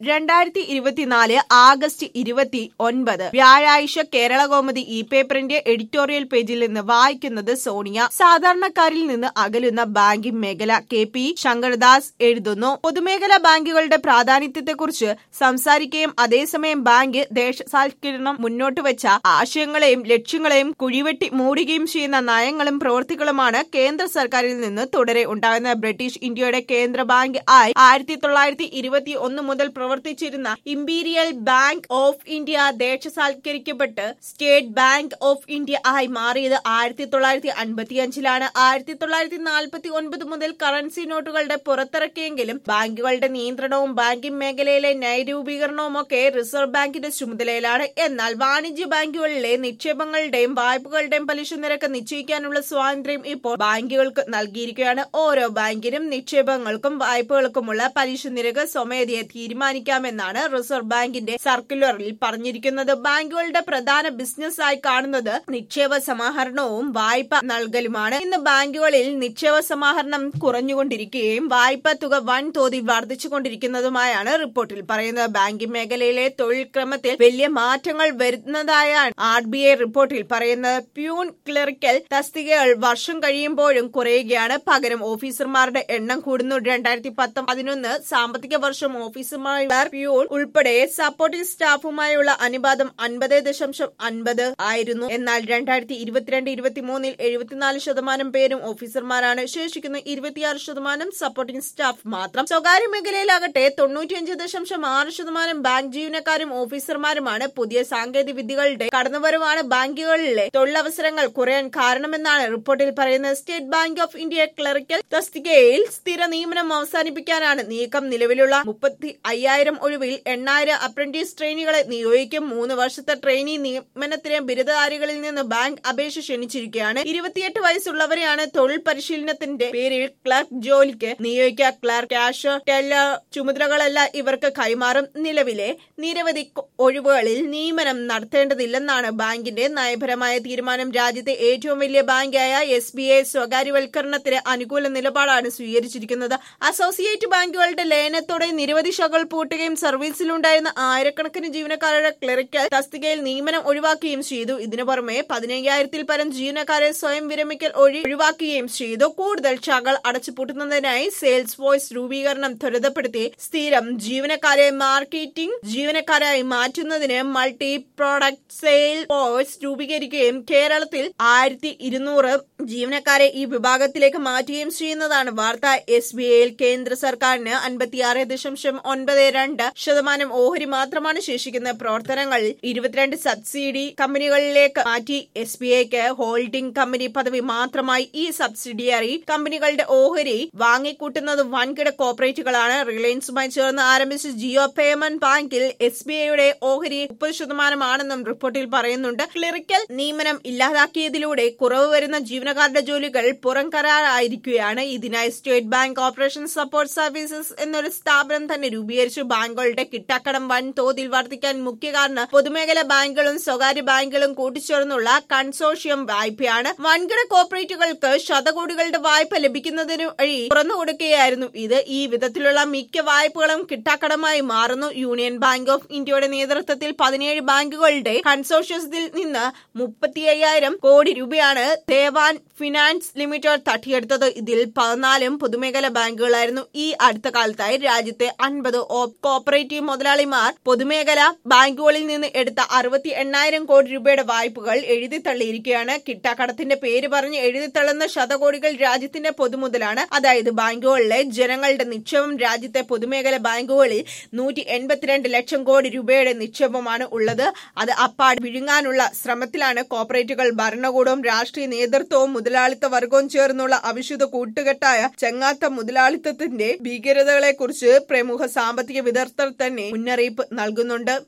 രണ്ടായിരത്തി ഇരുപത്തിനാല് ആഗസ്റ്റ് ഇരുപത്തി ഒൻപത് വ്യാഴാഴ്ച കേരള കോമതി ഇ പേപ്പറിന്റെ എഡിറ്റോറിയൽ പേജിൽ നിന്ന് വായിക്കുന്നത് സോണിയ സാധാരണക്കാരിൽ നിന്ന് അകലുന്ന ബാങ്കിംഗ് മേഖല കെ പി ശങ്കർദാസ് എഴുതുന്നു പൊതുമേഖലാ ബാങ്കുകളുടെ പ്രാധാന്യത്തെക്കുറിച്ച് സംസാരിക്കുകയും അതേസമയം ബാങ്ക് ദേശസാൽക്കരണം മുന്നോട്ട് വെച്ച ആശയങ്ങളെയും ലക്ഷ്യങ്ങളെയും കുഴിവെട്ടി മൂടുകയും ചെയ്യുന്ന നയങ്ങളും പ്രവൃത്തികളുമാണ് കേന്ദ്ര സർക്കാരിൽ നിന്ന് തുടരെ ഉണ്ടാകുന്ന ബ്രിട്ടീഷ് ഇന്ത്യയുടെ കേന്ദ്ര ബാങ്ക് ആയി ആയിരത്തി തൊള്ളായിരത്തി ഇരുപത്തി ഒന്ന് മുതൽ പ്രവർത്തിച്ചിരുന്ന ഇമ്പീരിയൽ ബാങ്ക് ഓഫ് ഇന്ത്യ ദേശസാൽക്കരിക്കപ്പെട്ട് സ്റ്റേറ്റ് ബാങ്ക് ഓഫ് ഇന്ത്യ ആയി മാറിയത് ആയിരത്തി തൊള്ളായിരത്തി അൻപത്തിയഞ്ചിലാണ് ആയിരത്തി തൊള്ളായിരത്തി നാൽപ്പത്തി ഒൻപത് മുതൽ കറൻസി നോട്ടുകളുടെ പുറത്തിറക്കിയെങ്കിലും ബാങ്കുകളുടെ നിയന്ത്രണവും ബാങ്കിംഗ് മേഖലയിലെ നയരൂപീകരണവും ഒക്കെ റിസർവ് ബാങ്കിന്റെ ചുമതലയിലാണ് എന്നാൽ വാണിജ്യ ബാങ്കുകളിലെ നിക്ഷേപങ്ങളുടെയും വായ്പകളുടെയും പലിശ നിരക്ക് നിശ്ചയിക്കാനുള്ള സ്വാതന്ത്ര്യം ഇപ്പോൾ ബാങ്കുകൾക്ക് നൽകിയിരിക്കുകയാണ് ഓരോ ബാങ്കിനും നിക്ഷേപങ്ങൾക്കും വായ്പകൾക്കുമുള്ള പലിശ നിരക്ക് സ്വമേധയെ തീരുമാനിക്കാമെന്നാണ് റിസർവ് ബാങ്കിന്റെ സർക്കുലറിൽ പറഞ്ഞിരിക്കുന്നത് ബാങ്കുകളുടെ പ്രധാന ബിസിനസ് ആയി കാണുന്നത് നിക്ഷേപ സമാഹരണവും വായ്പ നൽകലുമാണ് ഇന്ന് ബാങ്കുകളിൽ നിക്ഷേപ സമാഹരണം കുറഞ്ഞുകൊണ്ടിരിക്കുകയും വായ്പ തുക വൻതോതിൽ വർദ്ധിച്ചുകൊണ്ടിരിക്കുന്നതുമായാണ് റിപ്പോർട്ടിൽ പറയുന്നത് ബാങ്കിംഗ് മേഖലയിലെ തൊഴിൽ ക്രമത്തിൽ വലിയ മാറ്റങ്ങൾ വരുന്നതായാണ് ആർ ബി ഐ റിപ്പോർട്ടിൽ പറയുന്നത് പ്യൂൺ ക്ലറിക്കൽ തസ്തികകൾ വർഷം കഴിയുമ്പോഴും കുറയുകയാണ് പകരം ഓഫീസർമാരുടെ എണ്ണം കൂടുന്നു രണ്ടായിരത്തി പത്ത് പതിനൊന്ന് സാമ്പത്തിക വർഷം ഓഫീസർമാരുടെ പ്യൂൺ ഉൾപ്പെടെ സപ്പോർട്ടിംഗ് സ്റ്റാഫുമായുള്ള അനുപാതം അൻപത് ദശാംശം അൻപത് ആയിരുന്നു എന്നാൽ രണ്ടായിരത്തി ഇരുപത്തിരണ്ട് ഇരുപത്തി മൂന്നിൽ എഴുപത്തിനാല് ശതമാനം പേരും ഓഫീസർമാരാണ് ശേഷിക്കുന്ന ഇരുപത്തിയാറ് ശതമാനം സപ്പോർട്ടിംഗ് സ്റ്റാഫ് മാത്രം സ്വകാര്യ മേഖലയിലാകട്ടെ തൊണ്ണൂറ്റിയഞ്ച് ദശാംശം ആറ് ശതമാനം ബാങ്ക് ജീവനക്കാരും ഓഫീസർമാരുമാണ് പുതിയ സാങ്കേതിക വിദ്യകളുടെ കടന്നുവരവാണ് ബാങ്കുകളിലെ തൊഴിലവസരങ്ങൾ കുറയാൻ കാരണമെന്നാണ് റിപ്പോർട്ടിൽ പറയുന്നത് State Bank of India clerical തസ്തികയിൽ സ്ഥിര നിയമനം അവസാനിപ്പിക്കാനാണ് നീക്കം നിലവിലുള്ള മുപ്പത്തി അയ്യായിരം ഒഴിവിൽ എണ്ണായിരം അപ്രന്റീസ് ട്രെയിനികളെ നിയോഗിക്കും മൂന്ന് വർഷത്തെ ട്രെയിനി നിയമനത്തിന് ബിരുദധാരികളിൽ നിന്ന് ബാങ്ക് അപേക്ഷ ക്ഷണിച്ചിരിക്കുകയാണ് ഇരുപത്തിയെട്ട് വയസ്സുള്ളവരെയാണ് തൊഴിൽ പരിശീലനത്തിന്റെ പേരിൽ ക്ലർക്ക് ജോലിക്ക് നിയോഗിക്കുക ക്ലർക്ക് ക്യാഷ് ടെല്ലർ ചുമതലകളെല്ലാം ഇവർക്ക് കൈമാറും നിലവിലെ നിരവധി ഒഴിവുകളിൽ നിയമനം നടത്തേണ്ടതില്ലെന്നാണ് ബാങ്കിന്റെ നയപരമായ തീരുമാനം രാജ്യത്തെ ഏറ്റവും വലിയ ബാങ്കായ എസ് ബി ഐ സ്വകാര്യവൽക്കരണത്തിന് അനുകൂല നിലപാടാണ് സ്വീകരിച്ചിരിക്കുന്നത് അസോസിയേറ്റ് ബാങ്കുകളുടെ ലയനത്തോടെ നിരവധി ശാഖകൾ പൂട്ടുകയും സർവീസിലുണ്ടായിരുന്ന ആയിരക്കണക്കിന് ജീവനക്കാരുടെ ക്ലറിക്കൽ തസ്തികയിൽ നിയമനം ഒഴിവാക്കുകയും ചെയ്തു ഇതിനു പുറമെ പതിനയ്യായിരത്തിൽ പരം ജീവനക്കാരെ സ്വയം വിരമിക്കൽ ഒഴി ഒഴിവാക്കുകയും ചെയ്തു കൂടുതൽ ശാഖകൾ അടച്ചുപൂട്ടുന്നതിനായി സെയിൽസ് വോയ്സ് രൂപീകരണം ത്വരിതപ്പെടുത്തി സ്ഥിരം ജീവനക്കാരെ മാർക്കറ്റിംഗ് ജീവനക്കാരായി മാറ്റുന്നതിന് മൾട്ടി പ്രോഡക്റ്റ് സെയിൽ ഫോഴ്സ് രൂപീകരിക്കുകയും കേരളത്തിൽ ആയിരത്തി ഇരുന്നൂറ് ജീവനക്കാരെ ഈ വിഭാഗത്തിലേക്ക് മാറ്റുകയും ചെയ്യുന്നതാണ് വാർത്ത എസ് ബി ഐയിൽ കേന്ദ്ര സർക്കാരിന് അൻപത്തിയാറ് ദശാംശം ഒൻപത് രണ്ട് ശതമാനം ഓഹരി മാത്രമാണ് ശേഷിക്കുന്ന പ്രവർത്തനങ്ങൾ ഇരുപത്തിരണ്ട് സബ്സിഡി കമ്പനികളിലേക്ക് മാറ്റി എസ് ബി ഐക്ക് ഹോൾഡിംഗ് കമ്പനി പദവി മാത്രമായി ഈ സബ്സിഡിയറി കമ്പനികളുടെ ഓഹരി വാങ്ങിക്കൂട്ടുന്നത് വൻകിട കോർപ്പറേറ്റുകളാണ് റിലയൻസുമായി ചേർന്ന് ആരംഭിച്ച ജിയോ പേയ്മെന്റ് ബാങ്കിൽ എസ് ബി ഐയുടെ ഓഹരി മുപ്പത് ശതമാനമാണെന്നും റിപ്പോർട്ടിൽ പറയുന്നുണ്ട് ക്ലറിക്കൽ നിയമനം ഇല്ലാതാക്കിയതിലൂടെ കുറവ് വരുന്ന ജീവനക്കാരുടെ ജോലികൾ പുറം കരാറായിരിക്കുകയാണ് ഇതിനായി State Bank operation support services എന്നൊരു സ്ഥാപനം തന്നെ രൂപീകരിച്ചു ബാങ്കുകളുടെ കിട്ടാക്കടം വൻതോതിൽ വർദ്ധിക്കാൻ മുഖ്യ കാരണം പൊതുമേഖലാ ബാങ്കുകളും സ്വകാര്യ ബാങ്കുകളും കൂട്ടിച്ചേർന്നുള്ള കൺസോർഷ്യം വായ്പയാണ് വൻകിട കോർപ്പറേറ്റുകൾക്ക് ശതകോടികളുടെ വായ്പ ലഭിക്കുന്നതിന് വഴി തുറന്നു കൊടുക്കുകയായിരുന്നു ഇത് ഈ വിധത്തിലുള്ള മിക്ക വായ്പകളും കിട്ടാക്കടമായി മാറുന്നു യൂണിയൻ ബാങ്ക് ഓഫ് ഇന്ത്യയുടെ നേതൃത്വത്തിൽ പതിനേഴ് ബാങ്കുകളുടെ കൺസോർഷ്യത്തിൽ നിന്ന് മുപ്പത്തി അയ്യായിരം കോടി രൂപയാണ് ദേവാൻ ഫിനാൻസ് ലിമിറ്റഡ് തട്ടിയെടുത്തത് ഇതിൽ പതിനാലും പൊതുമേഖലാ ബാങ്കുകളായിരുന്നു ഈ അടുത്ത കാലത്തായി രാജ്യത്തെ അൻപത് കോപ്പറേറ്റീവ് മുതലാളിമാർ പൊതുമേഖലാ ബാങ്കുകളിൽ നിന്ന് എടുത്ത അറുപത്തി എണ്ണായിരം കോടി രൂപയുടെ വായ്പകൾ എഴുതി തള്ളിയിരിക്കുകയാണ് കിട്ടാക്കടത്തിന്റെ പേര് പറഞ്ഞ് എഴുതി തള്ളുന്ന ശതകോടികൾ രാജ്യത്തിന്റെ പൊതുമുതലാണ് അതായത് ബാങ്കുകളിലെ ജനങ്ങളുടെ നിക്ഷേപം രാജ്യത്തെ പൊതുമേഖലാ ബാങ്കുകളിൽ നൂറ്റി എൺപത്തിരണ്ട് ലക്ഷം കോടി രൂപയുടെ നിക്ഷേപമാണ് ഉള്ളത് അത് അപ്പാട് വിഴുങ്ങാനുള്ള ശ്രമത്തിലാണ് കോർപ്പറേറ്റുകൾ ഭരണകൂടവും രാഷ്ട്രീയ നേതൃത്വവും മുതലാളിത്ത വർഗവും ചേർന്നുള്ള അവിശുദ്ധ കൂട്ടുകെട്ടായ ചെങ്ങാത്ത മുതലാളിത്തത്തിന്റെ ഭീകരതകളെക്കുറിച്ച് പ്രമുഖ സാമ്പത്തിക വിദഗ്ധർ തന്നെ മുന്നറിയിപ്പ് നൽകുന്നുണ്ട്